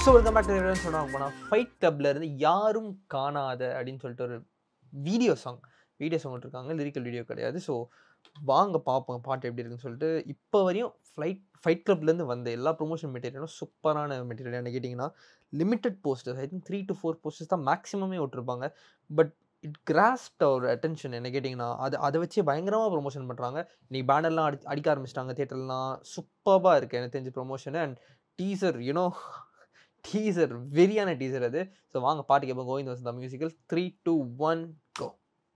So welcome back to சொன்னாங்க போனால் fight கிளப்ல இருந்து யாரும் காணாத அப்படின்னு சொல்லிட்டு ஒரு வீடியோ சாங் வீடியோ சாங் இருக்காங்க லிரிக்கல் வீடியோ கிடையாது ஸோ வாங்க பார்ப்போம் பாட்டு எப்படி இருக்குன்னு சொல்லிட்டு இப்போ வரையும் ஃப்ளைட் ஃபைட் கிளப்லேருந்து வந்த எல்லா ப்ரொமோஷன் மெட்டீரியலும் சூப்பரான மெட்டீரியல் என்ன கேட்டிங்கன்னா limited posters I think three to four posters தான் மேக்ஸிமமே விட்டுருப்பாங்க but it crossed our attention என்ன கேட்டிங்கன்னா அது அதை வச்சே பயங்கரமாக ப்ரொமோஷன் பண்ணுறாங்க இன்னைக்கு பேனர்லாம் அடி அடிக்க ஆரம்பிச்சிட்டாங்க தேட்டர்லாம் சூப்பராக இருக்குது எனக்கு தெரிஞ்ச promotion and teaser you know teaser வெரியான டீசர் அது ஸோ வாங்க பாட்டு கேட்போம் Govind Vasantha musical three two one go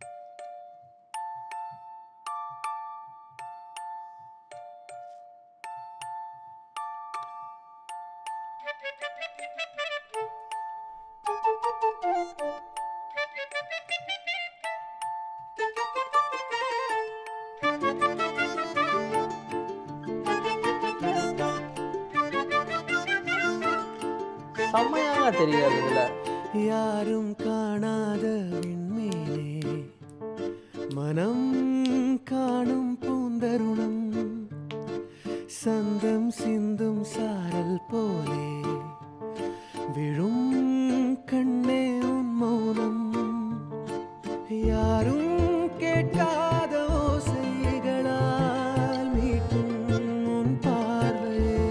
செம்மையாக தெரியாது இதில் யாரும் காணாத விண்மீனே மனம் காணும் பூந்தருணம் சந்தம் சிந்தும் சாரல் போலே விழும் கண்ணே உன் மௌனம் யாரும் கேட்காத ஓசைகளால் மீட்டும் உன் பார்வையே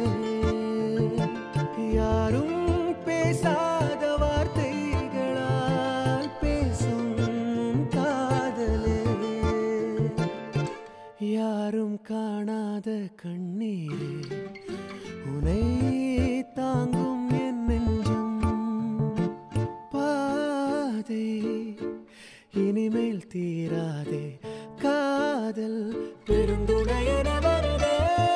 யாரும் பேசாத வார்த்தைகளால் பேசும் உன் காதலே யாரும் காணாத கண்ணீரே உனை தாங்கும் என் நெஞ்சம் பாதை இனிமேல் தீராதே காதல் பெருந்துணையென வருதே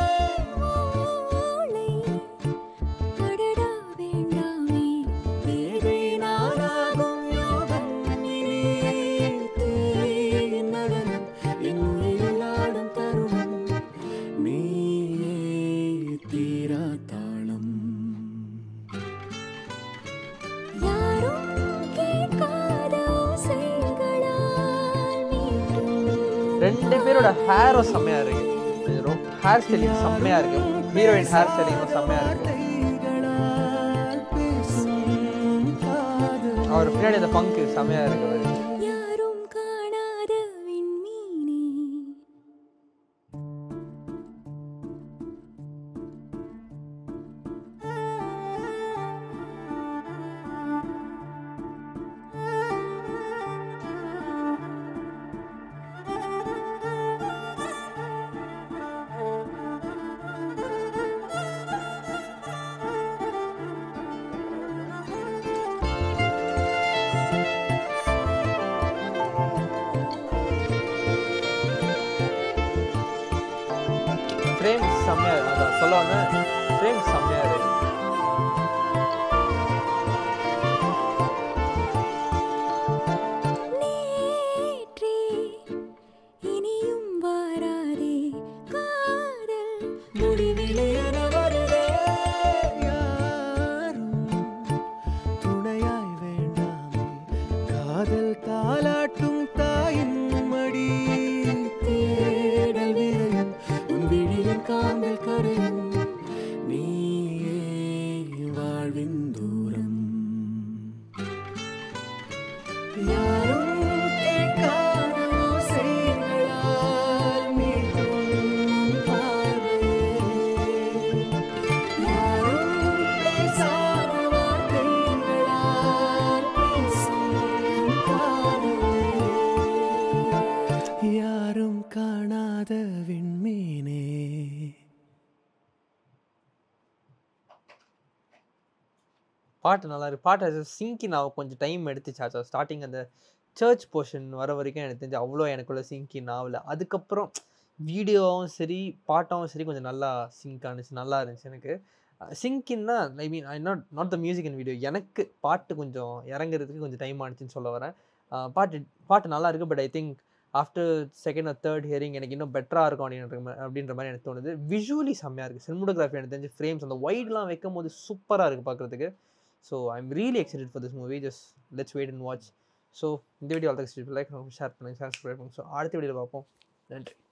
ஓலை அடடா வேண்டாமே தேவி நானாகும் யோகம் இனியே தேயின் நடனம் என் உயிரில் ஆடும் தருணம் நீயே தீரா தாளம் யாரும் கேட்காத ஓசைகளால் மீட்டும் ரெண்டு பேரோட ஹேரும் செம்மையாக இருக்கு ரொம்ப ஹேர் ஸ்டைலிங் செம்மையாக இருக்கு ஹீரோயின் ஹேர் ஸ்டைலிங்கும் செம்மையாக இருக்கு வார்த்தைகளால் பேசும் காதல் அவர் பின்னாடி அந்த பங்கு செம்மையாக இருக்கு அவரு. யாரும் காணாத விண்மீனே ஃப்ரேம் செம்மையாக இருக்கு அதான் சொல்ல வந்தேன் ஃப்ரேம் செம்மையாக இருக்கு நேற்றே இனியும் வாராதே காதல் முடிவிலே என வருதே யாரும் துணையாய் வேண்டாமே காதல் தாலாட்டும் தாயின் மடி தேடல் விரையும் உன் விழியின் காந்தல் கரையும் நீயே வாழ்வின் தூரம் யாரும் கேட்காத ஓசைகளால் மீட்டும் பார்வையே யாரும் பேசாத வார்த்தைகளால் பேசும் காதலே யாரும் காணாத விண்மீனே பாட்டு நல்லா இருக்கு பாட்டு சிங்கி நான் கொஞ்சம் டைம் எடுத்துச்சாச்சா ஸ்டார்டிங் அந்த சர்ச் போர்ஷன் வர வரைக்கும் எனக்கு தெரிஞ்சு அவ்வளோ எனக்குள்ள சிங்கி ஆகல அதுக்கப்புறம் வீடியோவும் சரி பாட்டாவும் சரி கொஞ்சம் நல்லா சிங்க் ஆனிச்சு நல்லா இருந்துச்சு எனக்கு சிங்கின்னா I mean I not not the music and video எனக்கு பாட்டு கொஞ்சம் இறங்குறதுக்கு கொஞ்சம் டைம் ஆனிச்சுன்னு சொல்ல வரேன் அஹ் பாட்டு பாட்டு நல்லா இருக்கு but I think after second or third hearing எனக்கு இன்னும் பெட்டராக இருக்கும் அப்படின்ற மா- அப்படின்ற மாதிரி எனக்கு தோணுது விஷுவலி செம்மையாக இருக்குது சினிமோட்டோகிராஃபி எனக்கு தெரிஞ்சு ஃப்ரேம்ஸ் அந்த ஒயிட்லாம் வைக்கும் போது சூப்பராக இருக்குது பார்க்குறதுக்கு so I am really excited for this movie just let's wait and watch so இந்த வீடியோ ஆல்ரெடி லைக் ஷேர் பண்ணுங்கள் ஷேர் பண்ணுங்கள் ஸோ அடுத்த வீடியோவில் பார்ப்போம் நன்றி